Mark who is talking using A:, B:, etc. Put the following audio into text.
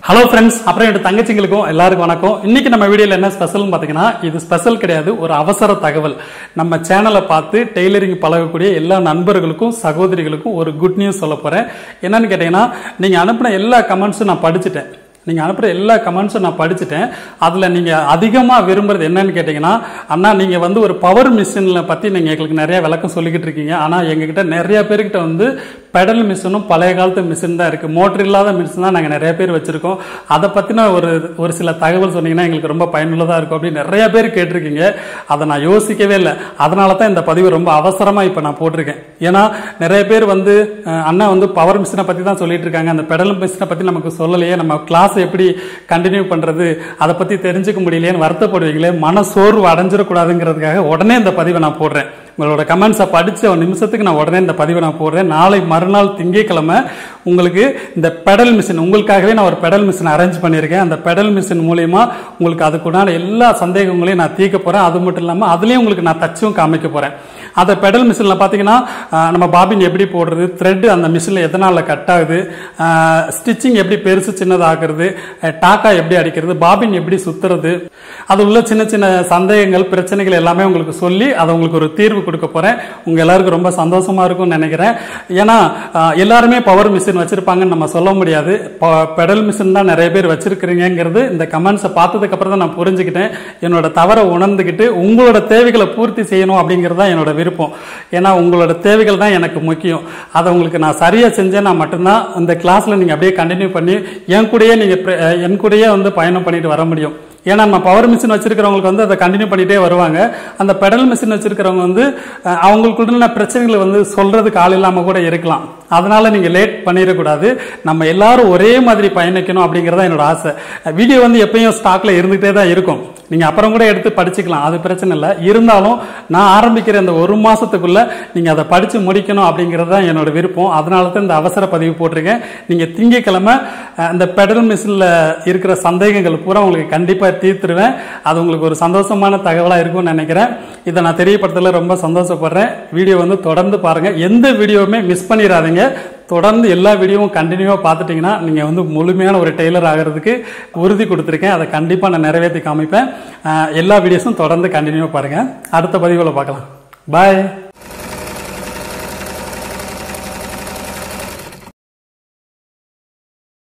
A: hello friends அப்புறம் என் தங்கச்சிங்களுக்கும் எல்லாருக்கும் வணக்கம் இன்னைக்கு நம்ம வீடியோல என்ன ஸ்பெஷல்னு பார்த்தீங்கன்னா இது ஸ்பெஷல் கிடையாது ஒரு அவசர தகவல் நம்ம சேனலை பார்த்து டெய்லரிங் பழகக்கூடிய எல்லா நண்பர்களுக்கும் சகோதரிகளுக்கும் ஒரு குட் நியூஸ் சொல்ல போறேன் என்னன்னு கேட்டீங்கன்னா நீங்க அனுப்பின எல்லா கமெண்ட்ஸும் நான் படிச்சுட்டேன் நீங்கள் அனுப்புகிற எல்லா கமெண்ட்ஸும் நான் படிச்சுட்டேன் அதில் நீங்கள் அதிகமாக விரும்புறது என்னன்னு கேட்டிங்கன்னா அண்ணா நீங்கள் வந்து ஒரு பவர் மிஷினில் பற்றி நீங்கள் எங்களுக்கு நிறைய விளக்கம் சொல்லிக்கிட்டு இருக்கீங்க ஆனால் எங்ககிட்ட நிறைய பேர்கிட்ட வந்து பெடல் மிஷினும் பழைய காலத்து மிஷின் தான் இருக்குது மோட்டர் இல்லாத மிஷின் தான் நாங்கள் நிறைய பேர் வச்சுருக்கோம் அதை பற்றின ஒரு ஒரு சில தகவல் சொன்னீங்கன்னா எங்களுக்கு ரொம்ப பயனுள்ளதாக இருக்கும் அப்படின்னு நிறைய பேர் கேட்டிருக்கீங்க அதை நான் யோசிக்கவே இல்லை அதனால தான் இந்த பதிவு ரொம்ப அவசரமாக இப்போ நான் போட்டிருக்கேன் ஏன்னா நிறைய பேர் வந்து அஹ், அண்ணா வந்து பவர் மிஷினை பற்றி தான் சொல்லிட்டு இருக்காங்க அந்த பெடல் மிஷினை பற்றி நமக்கு சொல்லலையே நம்ம கிளாஸ் எப்படி கண்டினியூ பண்ணுறது அதை பற்றி தெரிஞ்சுக்க முடியலையேன்னு வருத்தப்படுவீங்களே மன சோர்வு அடைஞ்சிடக்கூடாதுங்கிறதுக்காக உடனே இந்த பதிவை நான் போடுறேன் உங்களோட கமெண்ட்ஸை படிச்ச ஒரு நிமிஷத்துக்கு நான் உடனே இந்த பதிவை நான் போடுறேன் நாளை மறுநாள் திங்கட்கிழமை உங்களுக்கு இந்த பெடல் மிஷின் உங்களுக்காகவே நான் ஒரு பெடல் மிஷின் அரேஞ்ச் பண்ணியிருக்கேன் அந்த பெடல் மிஷின் மூலியமா உங்களுக்கு அதுக்குண்டான எல்லா சந்தேகங்களையும் நான் தீர்க்க போறேன் அது மட்டும் இல்லாமல் அதுலேயும் உங்களுக்கு நான் தச்சும் காமிக்க போறேன் அந்த பெடல் மிஷினில் பார்த்தீங்கன்னா அஹ், நம்ம பாபின் எப்படி போடுறது த்ரெட் அந்த மிஷினில் எதனால் கட் ஆகுது ஸ்டிச்சிங் எப்படி பெருசு சின்னதாகிறது அஹ், டாக்கா எப்படி அடிக்கிறது பாபின் எப்படி சுத்துறது அது உள்ள சின்ன சின்ன சந்தேகங்கள் பிரச்சனைகள் எல்லாமே உங்களுக்கு சொல்லி அதை உங்களுக்கு ஒரு தீர்வு கொடுக்க போறேன் உங்க எல்லாருக்கும் ரொம்ப சந்தோஷமா இருக்கும்னு நினைக்கிறேன் ஏன்னா அஹ், எல்லாருமே பவர் மிஷின் வச்சிருப்பாங்கன்னு நம்ம சொல்ல முடியாது பெடல் மிஷின் தான் நிறைய பேர் வச்சிருக்கிறீங்கிறது இந்த கமெண்ட்ஸை பார்த்ததுக்கு அப்புறம் தான் நான் புரிஞ்சுக்கிட்டேன் என்னோட தவறை உணர்ந்துக்கிட்டு உங்களோட தேவைகளை பூர்த்தி செய்யணும் அப்படிங்கிறது தான் என்னோட விருப்பம் ஏன்னா உங்களோட தேவைகள் தான் எனக்கு முக்கியம் அதை உங்களுக்கு நான் சரியா செஞ்சேன்னா மட்டும்தான் இந்த கிளாஸ்ல நீங்க அப்படியே கண்டினியூ பண்ணி என் கூடயே நீங்க பிர- அஹ் என் கூடயே வந்து பயணம் பண்ணிட்டு வர முடியும் ஏன்னா நம்ம பவர் மிஷின் வச்சிருக்கிறவங்களுக்கு வந்து அதை கண்டினியூ பண்ணிட்டே வருவாங்க அந்த பெடல் மிஷின் வச்சிருக்கிறவங்க வந்து அஹ், அவங்களுக்குள்ள பிரச்சனைகளை வந்து சொல்றதுக்கு ஆள் இல்லாம கூட இருக்கலாம் அதனால நீங்க லேட் பண்ணிடக்கூடாது நம்ம எல்லாரும் ஒரே மாதிரி பயணிக்கணும் அப்படிங்கறதா என்னோட ஆசை வீடியோ வந்து எப்பயும் ஸ்டாக்ல இருந்துகிட்டே தான் இருக்கும் நீங்க அப்புறம் கூட எடுத்து படிச்சுக்கலாம் அது பிரச்சனை இல்லை இருந்தாலும் நான் ஆரம்பிக்கிற இந்த ஒரு மாசத்துக்குள்ள நீங்க அதை படிச்சு முடிக்கணும் அப்படிங்கிறது தான் என்னோட விருப்பம் அதனால தான் இந்த அவசர பதிவு போட்டிருக்கேன் நீங்க திங்கக்கிழமை அஹ், இந்த பெடல் மிஷின்ல இருக்கிற சந்தேகங்கள் பூரா உங்களுக்கு கண்டிப்பா தீர்த்துருவேன் அது உங்களுக்கு ஒரு சந்தோஷமான தகவலா இருக்கும்னு நினைக்கிறேன் இதை நான் தெரியப்படுத்தல ரொம்ப சந்தோஷப்படுறேன் வீடியோ வந்து தொடர்ந்து பாருங்க எந்த வீடியோவுமே மிஸ் பண்ணிடாதீங்க தொடர்ந்து எல்லா வீடியோவும் கண்டினியூவாக பார்த்துட்டிங்கன்னா நீங்கள் வந்து முழுமையான ஒரு டெய்லர் ஆகிறதுக்கு உறுதி கொடுத்துருக்கேன் அதை கண்டிப்பாக நான் நிறைவேற்றி காமிப்பேன் அஹ் எல்லா வீடியோஸும் தொடர்ந்து கண்டினியூவாக பாருங்கள் அடுத்த பதிவில் பார்க்கலாம் பாய்